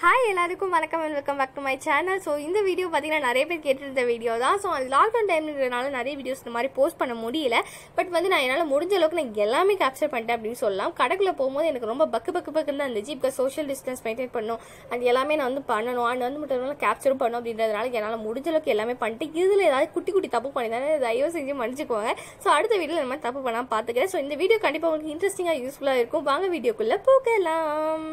Hi எல்லாருக்கும் வணக்கம் and welcome back to my channel so இந்த வீடியோ பார்த்தீங்கன்னா நிறைய பேர் கேட்டிருந்த வீடியோ தான் ஸோ அது லாக்டவுன் டைம்ன்றனால நிறைய வீடியோஸ் இந்த மாதிரி போஸ்ட் பண்ண முடியல பட் வந்து நான் என்னால் முடிஞ்ச அளவுக்கு நான் எல்லாமே கேப்சர் பண்ணிட்டேன் அப்படின்னு சொல்லலாம் கடைக்குள்ள போகும்போது எனக்கு ரொம்ப பக்கு பக்கு பக்குன்னு தான் இருந்துச்சு இப்போ சோஷியல் டிஸ்டன்ஸ் மெயின்டைன் பண்ணணும் அது எல்லாமே நான் வந்து பண்ணணும் அண்ட் வந்து மட்டும் கேப்சரும் பண்ணணும் அப்படின்றதுனால என்னால் முடிஞ்ச அளவுக்கு எல்லாமே பண்ணிட்டு இதில் ஏதாவது குட்டி குட்டி தப்பு பண்ணியிருந்தாலும் தயவு செஞ்சு மன்னிச்சுக்கோங்க ஸோ அடுத்த வீடியோவில் நம்ம தப்பு பண்ணாமல் பார்த்துக்கிறேன் ஸோ இந்த வீடியோ கண்டிப்பாக உங்களுக்கு இன்ட்ரெஸ்டிங்காக யூஸ்ஃபுல்லாக இருக்கும் வாங்க வீடியோக்குள்ளே போகலாம்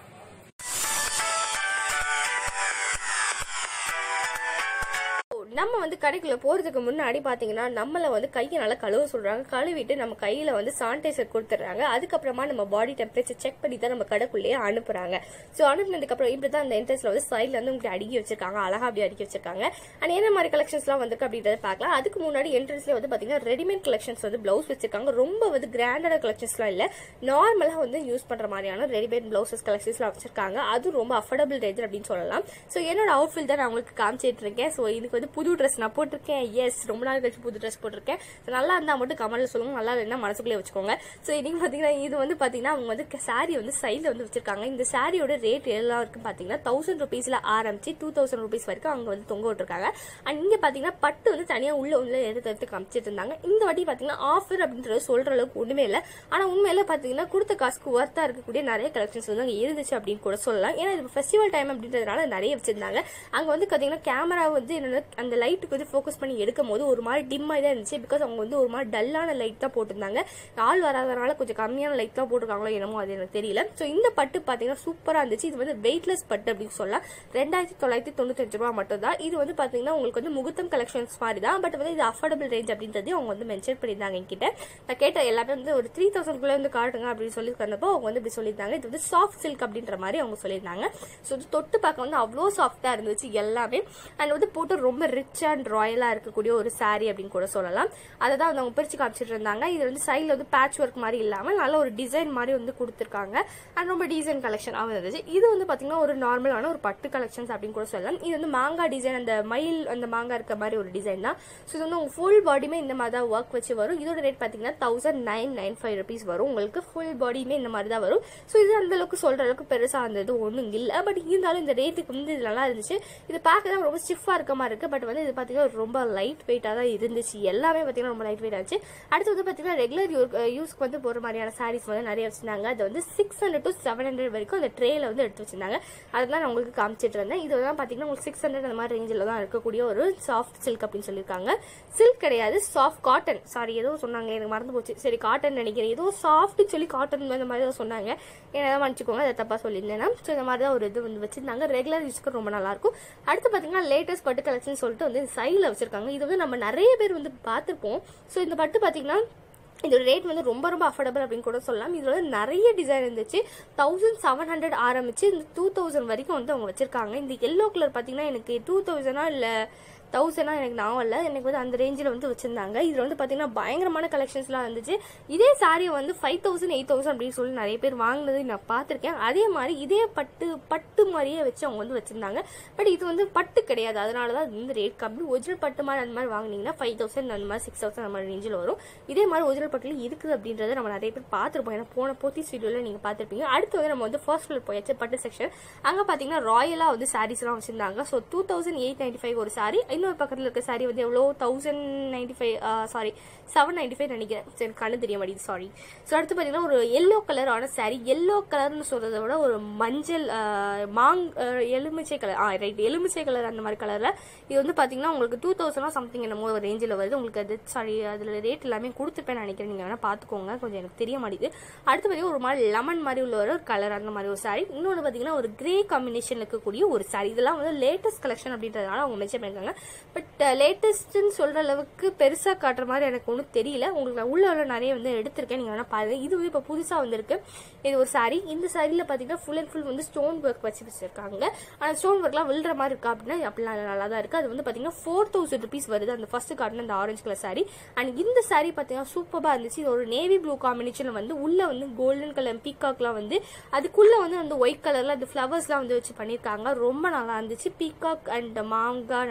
நம்ம வந்து கடைக்குள்ள போறதுக்கு முன்னாடி பாத்தீங்கன்னா நம்மள வந்து கையை நல்லா கழுவ சொல்றாங்க கழுவிட்டு நம்ம கையில வந்து சானிடைசர் கொடுத்துட்றாங்க அதுக்கப்புறமா நம்ம பாடி டெம்பரேச்சர் செக் பண்ணி தான் நம்ம கடைக்குள்ளேயே அனுப்புறாங்க ஸோ அனுப்புனதுக்கு அப்புறம் இப்படிதான் அந்த என்ட்ரன்ஸ்ல வந்து சைட்ல வந்து உங்களுக்கு அடுக்கி வச்சிருக்காங்க அழகா அப்படி அடுக்கி வச்சிருக்காங்க அண்ட் என்ன மாதிரி கலெக்ஷன்ஸ்லாம் வந்திருக்கு அப்படின்றத பார்க்கலாம் அதுக்கு முன்னாடி என்ட்ரன்ஸ்ல வந்து பாத்தீங்கன்னா ரெடிமேட் கலெக்ஷன்ஸ் வந்து பிளவுஸ் வச்சிருக்காங்க ரொம்ப வந்து கிராண்டான கலெக்ஷன்ஸ்லாம் இல்ல நார்மலா வந்து யூஸ் பண்ற மாதிரியான ரெடிமேட் பிளவுசஸ் கலெக்ஷன்ஸ்லாம் வச்சிருக்காங்க அது ரொம்ப அஃபோர்டபுள் ரேஞ்ச் அப்படின்னு சொல்லலாம் ஸோ என்னோட அவுட்ஃபில் தான் நான் உங்களுக்கு காமிச்சிட்டு இருக்கேன் ஸோ இதுக்கு வந்து புது ட்ரெஸ் நான் போட்டிருக்கேன் எஸ் ரொம்ப நாள் கழிச்சு புது ட்ரெஸ் போட்டிருக்கேன் So, நல்லா இருந்தால் மட்டும் கமெண்ட்ல சொல்லுங்க நல்லா இல்லைன்னா மனசுக்குள்ளே வச்சுக்கோங்க ஸோ இன்னைக்கு பார்த்தீங்கன்னா இது வந்து பார்த்தீங்கன்னா அவங்க வந்து சாரி வந்து சைடில் வந்து வச்சிருக்காங்க இந்த சாரியோட ரேட் எல்லாம் இருக்கு பார்த்தீங்கன்னா தௌசண்ட் ருபீஸ்ல ஆரம்பிச்சு டூ தௌசண்ட் ருபீஸ் வரைக்கும் அவங்க வந்து தொங்க விட்டுருக்காங்க அண்ட் இங்கே பார்த்தீங்கன்னா பட்டு வந்து தனியாக உள்ள உள்ள எடுத்து எடுத்து காமிச்சிட்டு இருந்தாங்க இந்த வாட்டி பார்த்தீங்கன்னா ஆஃபர் அப்படின்றது சொல்ற அளவுக்கு ஒன்றுமே இல்லை ஆனால் உண்மையில பார்த்தீங்கன்னா கொடுத்த காசுக்கு ஒர்த்தா இருக்கக்கூடிய நிறைய கலெக்ஷன்ஸ் வந்து அங்கே இருந்துச்சு அப்படின்னு கூட சொல்லலாம் ஏன்னா இது ஃபெஸ்டிவல் டைம் அப்படின்றதுனால நிறைய வச்சிருந்தாங்க அங்க வந்து பாத்தீங்கன்னா கேமரா வந்து என்னன்னா அந்த லைட்டுக்கு வந்து ஃபோக்கஸ் பண்ணி எடுக்கும் போது ஒரு மாதிரி டிம்மாக தான் இருந்துச்சு பிகாஸ் அவங்க வந்து ஒரு மாதிரி டல்லான லைட் தான் போட்டிருந்தாங்க ஆள் வராதனால கொஞ்சம் கம்மியான லைட் தான் போட்டிருக்காங்களோ என்னமோ அது எனக்கு தெரியல ஸோ இந்த பட்டு பாத்தீங்கன்னா சூப்பரா இருந்துச்சு இது வந்து வெயிட்லெஸ் பட்டு அப்படின்னு சொல்லலாம் ரெண்டாயிரத்தி தொள்ளாயிரத்தி தொண்ணூத்தஞ்சு ரூபா மட்டும் தான் இது வந்து பாத்தீங்கன்னா உங்களுக்கு வந்து முகூர்த்தம் கலெக்ஷன்ஸ் மாதிரி தான் பட் வந்து இது அஃபோர்டபுள் ரேஞ்ச் அப்படின்றதையும் அவங்க வந்து மென்ஷன் பண்ணியிருந்தாங்க என்கிட்ட நான் கேட்ட எல்லாமே வந்து ஒரு த்ரீ தௌசண்ட்குள்ளே வந்து காட்டுங்க அப்படின்னு சொல்லி வந்தப்போ அவங்க வந்து இப்படி சொல்லியிருந்தாங்க இது வந்து சாஃப்ட் சில்க் அப்படின்ற மாதிரி அவங்க சொல்லியிருந்தாங்க ஸோ இது தொட்டு பார்க்க வந்து அவ்வளோ சாஃப்டாக இருந்துச்சு எல்லாமே அண்ட் வந்து போட்டு ரொம்ப ரிச் அண்ட் ராயலாக இருக்கக்கூடிய ஒரு saree அப்படின்னு கூட சொல்லலாம் அதை தான் வந்து அவங்க பிரித்து காமிச்சிட்டு இருந்தாங்க இது வந்து சைடில் வந்து பேட்ச் ஒர்க் மாதிரி இல்லாமல் நல்ல ஒரு டிசைன் மாதிரி வந்து கொடுத்துருக்காங்க அண்ட் ரொம்ப டிசைன் கலெக்ஷனாகவும் இருந்துச்சு இது வந்து பார்த்தீங்கன்னா ஒரு நார்மலான ஒரு பட்டு கலெக்ஷன்ஸ் அப்படின்னு கூட சொல்லலாம் இது வந்து மாங்காய் டிசைன் அந்த மயில் அந்த மாங்காய் இருக்க மாதிரி ஒரு டிசைன் தான் ஸோ இது வந்து உங்க ஃபுல் பாடியுமே இந்த மாதிரி தான் ஒர்க் வச்சு வரும் இதோட ரேட் பார்த்தீங்கன்னா thousand nine nine five rupees வரும் உங்களுக்கு ஃபுல் பாடியுமே இந்த மாதிரி தான் வரும் ஸோ இது அந்த அளவுக்கு சொல்ற அளவுக்கு பெருசாக இருந்தது ஒன்றும் இல்லை பட் இருந்தாலும் இந்த ரேட்டுக்கு வந்து இது நல்லா இருந்துச்சு இது பார்க்க தான் ரொம்ப ஸ்டிஃபாக இருக்க மாதிரி இருக்கு பட் வந்து இது பார்த்தீங்கன்னா ரொம்ப லைட் வெயிட்டாக தான் இருந்துச்சு எல்லாமே பார்த்தீங்கன்னா ரொம்ப லைட் வெயிட் ஆச்சு அடுத்து வந்து பார்த்தீங்கன்னா ரெகுலர் யூஸ்க்கு வந்து போகிற மாதிரியான சாரீஸ் வந்து நிறைய வச்சிருந்தாங்க அது வந்து six hundred to seven hundred வரைக்கும் அந்த ட்ரேல வந்து எடுத்து வச்சிருந்தாங்க அதுதான் நான் உங்களுக்கு காமிச்சிட்டு இருந்தேன் இது வந்து பார்த்தீங்கன்னா உங்களுக்கு சிக்ஸ் ஹண்ட்ரட் அந்த மாதிரி ரேஞ்சில் தான் இருக்கக்கூடிய ஒரு சாஃப்ட் சில்க் அப்படின்னு சொல்லியிருக்காங்க சில்க் கிடையாது சாஃப்ட் காட்டன் சாரி ஏதோ சொன்னாங்க எனக்கு மறந்து போச்சு சரி காட்டன் நினைக்கிறேன் ஏதோ சாஃப்ட் சொல்லி காட்டன் இந்த மாதிரி தான் சொன்னாங்க என்ன மன்னிச்சுக்கோங்க அதை தப்பா சொல்லியிருந்தேன்னா ஸோ இந்த மாதிரி தான் ஒரு இது வந்து வச்சிருந்தாங்க ரெகுலர் யூஸ்க்கு ரொம்ப நல்லா இருக்கும் அடுத்து பார்த்தீங்கன்னா லேட்டஸ்ட் பட்டு கலெக்ஷன் சொல்லிட்டு வந்து சைடில் வச்சிருக்காங்க இது வந்து நம்ம நிறைய பேர் வந்து பார்த்துருப்போம் ஸோ இந்த பட்டு பார்த்தீங்கன்னா இதோட ரேட் வந்து ரொம்ப ரொம்ப அஃபோர்டபுள் அப்படின்னு கூட சொல்லலாம் இதுல வந்து நிறைய டிசைன் இருந்துச்சு தௌசண்ட் செவன் ஹண்ட்ரட் ஆரம்பிச்சு இந்த டூ தௌசண்ட் வரைக்கும் வந்து அவங்க வச்சிருக்காங்க இந்த எல்லோ கலர் பார்த்தீங்கன்னா எனக்கு டூ தௌசண்டா இல்லை தௌசண்டா எனக்கு நான் இல்லை எனக்கு வந்து அந்த ரேஞ்சில் வந்து வச்சிருந்தாங்க இதில் வந்து பார்த்தீங்கன்னா பயங்கரமான கலெக்ஷன்ஸ்லாம் இருந்துச்சு இதே சாரியை வந்து ஃபைவ் தௌசண்ட் எயிட் தௌசண்ட் அப்படின்னு சொல்லி நிறைய பேர் வாங்கினது நான் பார்த்துருக்கேன் அதே மாதிரி இதே பட்டு பட்டு மாதிரியே வச்சு அவங்க வந்து வச்சிருந்தாங்க பட் இது வந்து பட்டு கிடையாது அதனால தான் இது வந்து ரேட் கம்மி ஒரிஜினல் பட்டு மாதிரி அந்த மாதிரி வாங்கினீங்கன்னா ஃபைவ் தௌசண்ட் அந்த மாதிரி சிக்ஸ் தௌசண்ட் அந்த மாதிரி ரேஞ்சில் வரும் இதே மாதிரி ஒரிஜினல் பட்டில் இருக்குது அப்படின்றத நம்ம நிறைய பேர் பார்த்துருப்போம் ஏன்னா போன போத்திஸ் வீடியோவில் நீங்கள் பார்த்துருப்பீங்க அடுத்து வந்து நம்ம வந்து ஃபர்ஸ்ட் ஃப்ளோர் போயாச்சு பட்டு செக்ஷன் அங்கே பார்த்தீங்கன்னா ராயலாக வந்து சாரீஸ்லாம் வச்சிருந்தாங்க so two thousand eight ninety five ஒரு சாரி இன்னொரு பக்கத்தில் இருக்க சாரி வந்து எவ்வளோ thousand ninety five saree seven ninety five நினைக்கிறேன் சரி கண்ணு தெரிய மாட்டேங்குது சாரி ஸோ அடுத்து பார்த்தீங்கன்னா ஒரு எல்லோ கலரான சாரி எல்லோ கலர்னு சொல்றதை விட ஒரு மஞ்சள் ஆஹ், மாங் ஆஹ், எலுமிச்சை கலர் ஆ ரைட் எலுமிச்சை கலர் அந்த மாதிரி கலரில் இது வந்து பார்த்தீங்கன்னா உங்களுக்கு டூ தௌசண்டா சம்திங் என்னமோ ஒரு ரேஞ்சில் வருது உங்களுக்கு அது சாரி அதில் ரேட் எல்லாமே கொடுத்துருப்பேன் நினைக்கிறேன் நீங்கள் வேணால் பார்த்துக்கோங்க கொஞ்சம் எனக்கு தெரிய மாட்டேங்குது அடுத்து பார்த்தீங்கன்னா ஒரு மாதிரி லெமன் மாதிரி உள்ள ஒரு கலர் அந்த மாதிரி ஒரு சாரி இன்னொன்று பார்த்தீங்கன்னா ஒரு கிரே காம்பினேஷன் இருக்கக்கூடிய ஒரு சாரி இதெல்லாம் வந்து லேட்டஸ்ட் கலெக்ஷன் அப்படின்றதுனால அவங்க மென்ஷன் பண்ணிருக்காங்க பட் லேட்டஸ்ட்னு சொல்ற அளவுக்கு பெருசா காட்டுற மாதிரி எனக்கு ஒன்றும் தெரியல உங்களுக்கு நான் உள்ள உள்ள நிறைய வந்து எடுத்திருக்கேன் நீங்க வேணா பாருங்க இது வந்து இப்போ புதுசா வந்திருக்கு இது ஒரு சாரி இந்த சாரியில பாத்தீங்கன்னா ஃபுல் அண்ட் ஃபுல் வந்து ஸ்டோன் ஒர்க் வச்சு வச்சிருக்காங்க ஆனா ஸ்டோன் ஒர்க்லாம் விழுற மாதிரி இருக்கா அப்படின்னா அப்படிலாம் நல்லா தான் இருக்கு அது வந்து பாத்தீங்கன்னா ஃபோர் தௌசண்ட் ருபீஸ் வருது அந்த ஃபர்ஸ்ட் காட்டின அந்த ஆரஞ்சு கலர் சாரி அண்ட் இந்த சாரி பாத்தீங்கன்னா சூப்பரா இருந்துச்சு இது ஒரு நேவி ப்ளூ காம்பினேஷன்ல வந்து உள்ள வந்து கோல்டன் கலர் பீகாக்லாம் வந்து அதுக்குள்ள வந்து அந்த ஒயிட் கலர்ல அந்த ஃப்ளவர்ஸ்லாம் வந்து வச்சு பண்ணியிருக்காங்க ரொம்ப நல்லா இருந்துச்சு பீகாக் அண்ட் மாங்காய் நினைக்கிறேன்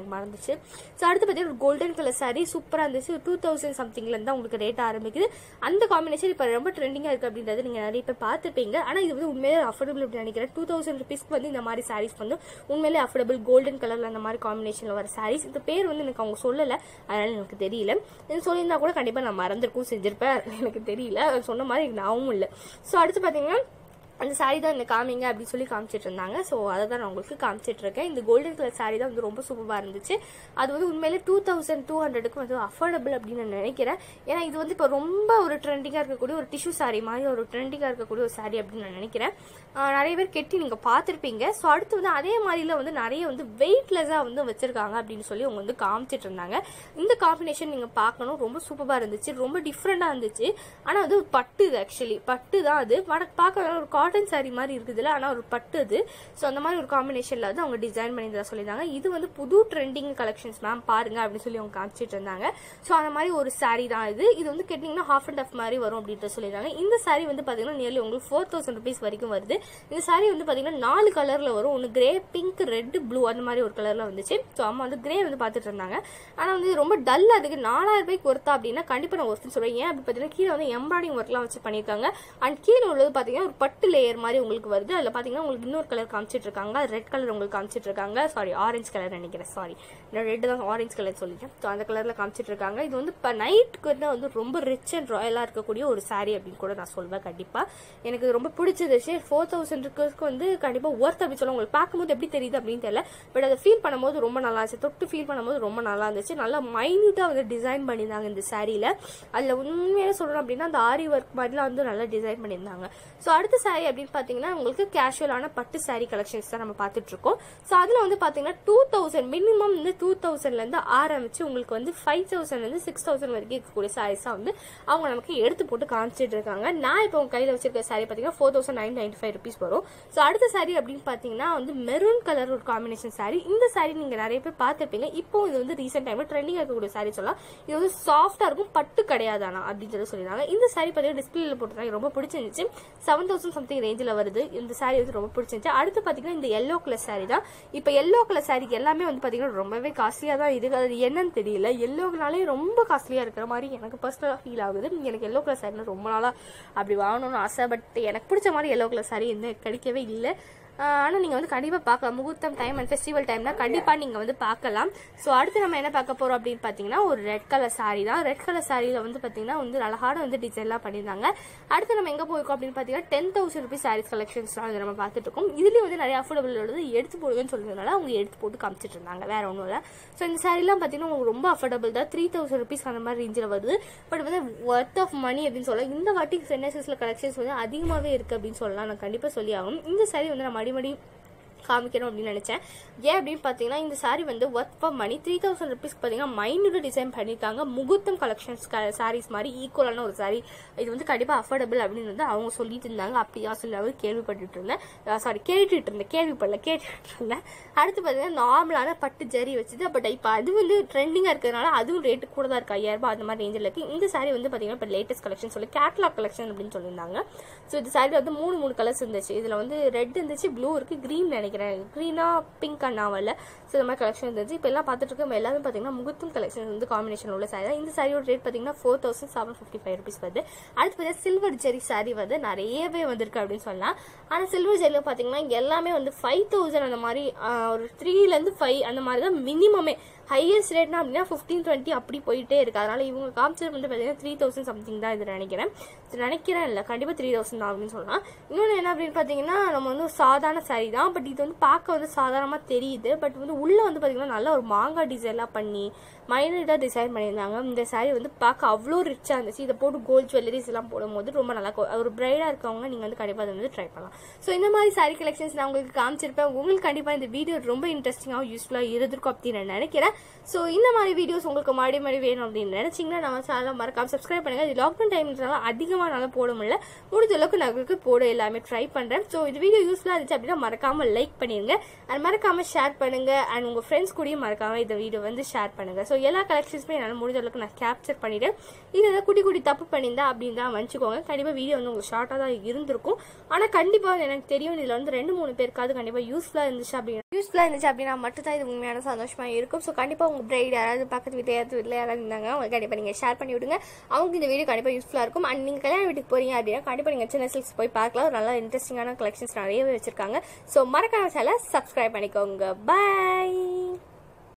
மறந்துச்சு ஸோ அடுத்து பார்த்தீங்கன்னா ஒரு கோல்டன் கலர் saree சூப்பராக இருந்துச்சு டூ தௌசண்ட் சம்திங்லேருந்து தான் உங்களுக்கு ரேட் ஆரம்பிக்குது அந்த காம்பினேஷன் இப்போ ரொம்ப ட்ரெண்டிங்காக இருக்குது அப்படின்றது நீங்கள் நிறைய பேர் பார்த்துப்பீங்க ஆனால் இது வந்து உண்மையிலே அஃபோர்டபுள் அப்படின்னு நினைக்கிறேன் டூ தௌசண்ட் ருபீஸ்க்கு வந்து இந்த மாதிரி sarees வந்து உண்மையிலே அஃபோர்டபுள் கோல்டன் கலரில் அந்த மாதிரி காம்பினேஷனில் வர sarees இந்த பேர் வந்து எனக்கு அவங்க சொல்லலை அதனால எனக்கு தெரியல இது சொல்லியிருந்தா கூட கண்டிப்பாக நான் மறந்துருக்கும் செஞ்சிருப்பேன் எனக்கு தெரியல அது சொன்ன மாதிரி எனக்கு ஞாபகம் இல்லை ஸோ அடுத்து பார்த்தீங்கன்னா அந்த சாரி தான் இந்த காமிங்க அப்படின்னு சொல்லி காமிச்சிட்டு இருந்தாங்க ஸோ அதை தான் நான் உங்களுக்கு காமிச்சிட்டு இருக்கேன் இந்த கோல்டன் கலர் சாரி தான் வந்து ரொம்ப சூப்பராக இருந்துச்சு அது வந்து உண்மையிலே டூ தௌசண்ட் டூ ஹண்ட்ரடுக்கு வந்து அஃபோர்டபுள் அப்படின்னு நான் நினைக்கிறேன் ஏன்னா இது வந்து இப்போ ரொம்ப ஒரு ட்ரெண்டிங்காக இருக்கக்கூடிய ஒரு டிஷ்யூ சாரி மாதிரி ஒரு ட்ரெண்டிங்காக இருக்கக்கூடிய ஒரு சாரி அப்படின்னு நான் நினைக்கிறேன் ஆஹ் நிறைய பேர் கெட்டி நீங்கள் பார்த்துருப்பீங்க ஸோ அடுத்து வந்து அதே மாதிரில வந்து நிறைய வந்து வெயிட்லெஸ்ஸாக வந்து வச்சிருக்காங்க அப்படின்னு சொல்லி அவங்க வந்து காமிச்சிட்டு இருந்தாங்க இந்த காம்பினேஷன் நீங்கள் பார்க்கணும் ரொம்ப சூப்பராக இருந்துச்சு ரொம்ப டிஃப்ரெண்டாக இருந்துச்சு ஆனால் அது பட்டு இது ஆக்சுவலி பட்டு தான் அது வடக்கு பார்க்க ஒரு காட்டன் saree மாதிரி இருக்குதுல்ல ஆனால் ஒரு பட்டு அது ஸோ அந்த மாதிரி ஒரு காம்பினேஷனில் வந்து அவங்க டிசைன் பண்ணி சொல்லியிருந்தாங்க இது வந்து புது ட்ரெண்டிங் கலெக்ஷன்ஸ் மேம் பாருங்க அப்படின்னு சொல்லி அவங்க காமிச்சிட்டு இருந்தாங்க ஸோ அந்த மாதிரி ஒரு saree தான் இது இது வந்து கேட்டிங்கன்னா ஹாஃப் அண்ட் ஆஃப் மாதிரி வரும் அப்படின்ட்டு சொல்லியிருந்தாங்க இந்த saree வந்து பார்த்தீங்கன்னா நியர்லி உங்களுக்கு ஃபோர் தௌசண்ட் ருபீஸ் வரைக்கும் வருது இந்த saree வந்து பார்த்தீங்கன்னா நாலு கலரில் வரும் ஒன்று கிரே பிங்க் ரெட் ப்ளூ அந்த மாதிரி ஒரு கலரில் வந்துச்சு ஸோ அம்மா வந்து கிரே வந்து பார்த்துட்டு இருந்தாங்க ஆனால் வந்து இது ரொம்ப டல் அதுக்கு நாலாயிரம் ரூபாய்க்கு ஒருத்தா அப்படின்னா கண்டிப்பாக நான் ஒருத்தர் சொல்லுவேன் ஏன் அப்படி பார்த்தீங்கன்னா கீழே வந்து எம்ப்ராய்டிங் ஒர்க்லாம் வச்சு பண்ணியிருக்காங்க அண்ட் கீழே உள்ளது பார்த்தீங்கன்னா ஒரு பட்டு லேயர் மாதிரி உங்களுக்கு வருது அதில் பார்த்தீங்கன்னா உங்களுக்கு இன்னொரு கலர் காமிச்சிட்டு இருக்காங்க ரெட் கலர் உங்களுக்கு காமிச்சிட்டு இருக்காங்க சாரி ஆரஞ்சு கலர் நினைக்கிறேன் சாரி நான் ரெட் தான் ஆரஞ்சு கலர் சொல்லிட்டேன் ஸோ அந்த கலரில் காமிச்சிட்டு இருக்காங்க இது வந்து இப்போ நைட்டுக்கு வந்து வந்து ரொம்ப ரிச் அண்ட் ராயலாக இருக்கக்கூடிய ஒரு saree அப்படின்னு கூட நான் சொல்வேன் கண்டிப்பாக எனக்கு இது ரொம்ப பிடிச்சிருச்சு ஃபோர் தௌசண்ட்க்கு வந்து கண்டிப்பாக ஒர்த் அப்படின்னு சொல்ல உங்களுக்கு பார்க்கும்போது எப்படி தெரியுது அப்படின்னு தெரியல பட் அதை ஃபீல் பண்ணும்போது ரொம்ப நல்லா இருந்துச்சு தொட்டு ஃபீல் பண்ணும்போது ரொம்ப நல்லா இருந்துச்சு நல்லா மைன்யூட்டாக வந்து டிசைன் பண்ணியிருந்தாங்க இந்த சாரியில் அதில் உண்மையாக சொல்லணும் அப்படின்னா அந்த ஆரி ஒர்க் மாதிரிலாம் வந்து நல்லா டிசைன் பண்ணியிருந்தாங்க ஸோ அடுத்த saree அப்படின்னு பார்த்தீங்கன்னா உங்களுக்கு கேஷுவலான பட்டு saree கலெக்ஷன்ஸ் தான் நம்ம பார்த்துட்டு இருக்கோம் ஸோ அதில் வந்து பார்த்தீங்கன்னா டூ தௌசண்ட் மினிமம் வந்து டூ தௌசண்ட்லேருந்து ஆரம்பிச்சு உங்களுக்கு வந்து ஃபைவ் தௌசண்ட்லேருந்து சிக்ஸ் தௌசண்ட் வரைக்கும் இருக்கக்கூடிய சாரீஸாக வந்து அவங்க நமக்கு எடுத்து போட்டு காமிச்சிட்டு இருக்காங்க நான் இப்போ உங்க கையில் வச்சிருக்க saree பார்த்தீங்கன்னா four thousand nine ninety five rupees வரும் ஸோ அடுத்த saree அப்படின்னு பார்த்தீங்கன்னா வந்து மெரூன் கலர் ஒரு காம்பினேஷன் saree இந்த saree நீங்கள் நிறைய பேர் பார்த்துருப்பீங்க இப்போ இது வந்து ரீசெண்ட் டைமில் ட்ரெண்டிங்காக இருக்கக்கூடிய saree சொல்லலாம் இது வந்து சாஃப்டாக இருக்கும் பட்டு கிடையாது ஆனால் அப்படின்னு சொல்லி சொல்லியிருந்தாங்க இந்த saree பார்த்தீங்கன்னா டிஸ்பிளேல போட்டுருந்தாங்க ரொம்ப பிடிச்சிருந்துச்சு செவன் தௌசண்ட் சம்திங் ரேஞ்சில் வருது இந்த saree வந்து ரொம்ப பிடிச்சிருந்துச்சு அடுத்து பார்த்தீங்கன்னா இந்த எல்லோ கலர் saree தான் இப்போ எல்லோ கலர் சாரிக்கு எல்லாமே வந்து பார்த்தீங்கன்னா ரொம்பவே காஸ்ட்லியாக தான் இருக்குது அது என்னன்னு தெரியல எல்லோனாலே ரொம்ப காஸ்ட்லியாக இருக்கிற மாதிரி எனக்கு பர்சனலாக ஃபீல் ஆகுது எனக்கு எல்லோ கலர் சாரினா ரொம்ப நாளாக அப்படி வாங்கணும்னு ஆசை பட் எனக்கு பிடிச்ச மாதிரி எல்லோ கலர் சாரி இன்னும் கிடைக்கவே இல்லை ஆனால் நீங்கள் வந்து கண்டிப்பாக பார்க்கலாம் முகூர்த்தம் டைம் அண்ட் ஃபெஸ்டிவல் டைம்னா கண்டிப்பாக நீங்கள் வந்து பார்க்கலாம் ஸோ அடுத்து நம்ம என்ன பார்க்க போகிறோம் அப்படின்னு பார்த்தீங்கன்னா ஒரு ரெட் கலர் saree தான் ரெட் கலர் சாரியில் வந்து பார்த்தீங்கன்னா வந்து அழகான வந்து டிசைன்லாம் பண்ணியிருந்தாங்க அடுத்து நம்ம எங்கே போயிருக்கோம் அப்படின்னு பார்த்தீங்கன்னா ten thousand rupees sarees collections தான் வந்து நம்ம பார்த்துட்டு இருக்கோம் இதுலேயும் வந்து நிறைய அஃபோர்டபுள் உள்ளது எடுத்து போடுங்கன்னு சொல்றதுனால அவங்க எடுத்து போட்டு காமிச்சிட்டு இருந்தாங்க வேற ஒன்றும் இல்லை ஸோ இந்த சாரீலாம் பார்த்தீங்கன்னா உங்களுக்கு ரொம்ப அஃபோர்டபுள் தான் த்ரீ தௌசண்ட் ருபீஸ் அந்த மாதிரி ரேஞ்சில் வருது பட் வந்து ஒர்த் ஆஃப் மணி அப்படின்னு சொல்லலாம் இந்த வாட்டி சென்னைசஸில் கலெக்ஷன்ஸ் வந்து அதிகமாகவே இருக்குது அப்படின்னு சொல்லலாம் நான் கண்டிப்பாக சொல்லி ஆகும் இந்த சாரீ வந்து நான் மடிமடி காமிக்கணும் அப்படின்னு நினச்சேன் ஏன் அப்படின்னு பார்த்தீங்கன்னா இந்த saree வந்து worth for money three thousand rupees பார்த்தீங்கன்னா மைனூட் டிசைன் பண்ணியிருக்காங்க முகூர்த்தம் கலெக்ஷன்ஸ் சாரீஸ் மாதிரி ஈக்குவலான ஒரு saree இது வந்து கண்டிப்பாக அஃபோர்டபுள் அப்படின்னு வந்து அவங்க சொல்லிட்டு இருந்தாங்க அப்படியா சொல்லி அவர் கேள்விப்பட்டுட்டு இருந்தேன் சாரி கேட்டுட்டு இருந்தேன் கேள்விப்படல கேட்டுட்டு இருந்தேன் அடுத்து பார்த்தீங்கன்னா நார்மலான பட்டு ஜரி வச்சுது பட் இப்போ அது வந்து ட்ரெண்டிங்காக இருக்கிறதுனால அதுவும் ரேட்டு கூட தான் இருக்கு ஐயாயிரம் ரூபாய் அந்த மாதிரி ரேஞ்சில் இருக்கு இந்த saree வந்து பார்த்தீங்கன்னா இப்போ லேட்டஸ்ட் கலெக்ஷன் சொல்லி கேட்லாக் கலெக்ஷன் அப்படின்னு சொல்லியிருந்தாங்க ஸோ இந்த saree வந்து மூணு மூணு கலர்ஸ் இருந்துச்சு இதில் வந்து ரெட் இருந்துச்சு ப்ளூ இருக்கு க்ரீன் நினைக்கிறேன் க்ரீனா பிங்க் அண்ணாவல்ல ஸோ இந்த மாதிரி கலெக்ஷன் இருந்துச்சு இப்போ எல்லாம் பார்த்துட்டு இருக்கோம் எல்லாமே பார்த்தீங்கன்னா முகூர்த்தம் கலெக்ஷன் வந்து காம்பினேஷன் உள்ள saree தான் இந்த சாரியோட ரேட் பார்த்தீங்கன்னா four thousand seven fifty five rupees வருது அடுத்து பார்த்தீங்கன்னா சில்வர் ஜெரி saree வந்து நிறையவே வந்திருக்கு அப்படின்னு சொல்லலாம் ஆனால் சில்வர் ஜெரியில் பார்த்தீங்கன்னா எல்லாமே வந்து ஃபைவ் தௌசண்ட் அந்த மாதிரி ஆஹ், ஒரு த்ரீலேருந்து ஃபைவ் அந்த மாதிரி தான் மினிமமே ஹையஸ்ட் ரேட்னா அப்படின்னா ஃபிஃப்டீன் டுவெண்ட்டி அப்படி போயிட்டே இருக்கு அதனால இவங்க காமிச்சது வந்து பார்த்தீங்கன்னா த்ரீ தௌசண்ட் சம்திங் தான் இது நினைக்கிறேன் இது நினைக்கிறேன் இல்லை கண்டிப்பாக த்ரீ தௌசண்ட் தான் அப்படின்னு சொல்லலாம் இன்னொன்று என்ன அப்படின்னு பார்த்தீங்கன்னா நம்ம வந்து ஒரு சாதாரண saree தான் பட் இது வந்து பார்க்க வந்து சாதாரணமாக தெரியுது பட் வந்து உள்ளே வந்து பார்த்தீங்கன்னா நல்ல ஒரு மாங்காய் டிசைன்லாம் பண்ணி மைனராக டிசைன் பண்ணியிருந்தாங்க இந்த saree வந்து பார்க்க அவ்வளோ ரிச்சாக இருந்துச்சு இதை போட்டு கோல்ட் ஜுவல்லரிஸ் எல்லாம் போடும்போது ரொம்ப நல்லா இருக்கும். ஒரு பிரைடாக இருக்கவங்க நீங்கள் வந்து கண்டிப்பாக அதை வந்து ட்ரை பண்ணலாம் ஸோ இந்த மாதிரி saree கலெக்ஷன்ஸ் நான் உங்களுக்கு காமிச்சிருப்பேன் உங்களுக்கு கண்டிப்பாக இந்த வீடியோ ரொம்ப இன்ட்ரெஸ்டிங்காகவும் யூஸ்ஃபுல்லாக இருந்திருக்கும் அப்படின்னு நான் நினைக்கிறேன் ஸோ இந்த மாதிரி வீடியோஸ் உங்களுக்கு மாடி மாடி வேணும் அப்படின்னு நினைச்சீங்கன்னா நம்ம சேனலை மறக்காம சப்ஸ்கிரைப் பண்ணுங்க இது லாக்டவுன் டைம்ன்றனால அதிகமாக நல்லா போட முடியல முடிஞ்ச அளவுக்கு நான் உங்களுக்கு போட எல்லாமே ட்ரை பண்ணுறேன் ஸோ இது வீடியோ யூஸ்ஃபுல்லாக இருந்துச்சு அப்படின்னா மறக்காம லைக் பண்ணிருங்க அண்ட் மறக்காம ஷேர் பண்ணுங்க அண்ட் உங்க ஃப்ரெண்ட்ஸ் கூடயும் மறக்காம இந்த வீடியோ வந்து ஷேர் பண்ணுங்க ஸோ எல்லா கலெக்ஷன்ஸுமே என்னால் முடிஞ்ச அளவுக்கு நான் கேப்சர் பண்ணிட்டேன் இது ஏதாவது குட்டி குட்டி தப்பு பண்ணியிருந்தா அப்படின்னு தான் வச்சுக்கோங்க கண்டிப்பாக வீடியோ வந்து உங்களுக்கு ஷார்ட்டாக தான் இருந்திருக்கும் ஆனால் கண்டிப்பாக எனக்கு தெரியும் இதில் வந்து ரெண்டு மூணு பேருக்காவது கண்டிப்பாக யூஸ்ஃபுல்லாக இருந்துச்சு அப்படின்னு யூஸ்ஃபுல்லாக இருந்துச்சு அப்படின்னா மட்டும் தான் இது உண்மையான சந்தோஷமாக இருக்கும் ஸோ கண்டிப்பாக உங்கள் பிரைட் யாராவது பக்கத்து வீட்டில் யாராவது வீட்டில் யாராவது இருந்தாங்க அவங்க கண்டிப்பாக நீங்கள் ஷேர் பண்ணி விடுங்க அவங்களுக்கு இந்த வீடியோ கண்டிப்பாக யூஸ்ஃபுல்லாக இருக்கும் அண்ட் நீங்கள் கல்யாண வீட்டுக்கு போறீங்க அப்படின்னா கண்டிப்பாக நீங்கள் சின்ன சில்க்ஸ் போய் பார்க்கலாம் ஒரு நல்ல இன்ட்ரெஸ்டிங்கான கலெக்ஷன்ஸ் நிறையவே வச்சிருக்காங்க ஸோ மறக்காம சேனலை சப்ஸ்கிரைப் பண்ணிக்கோங்க பாய்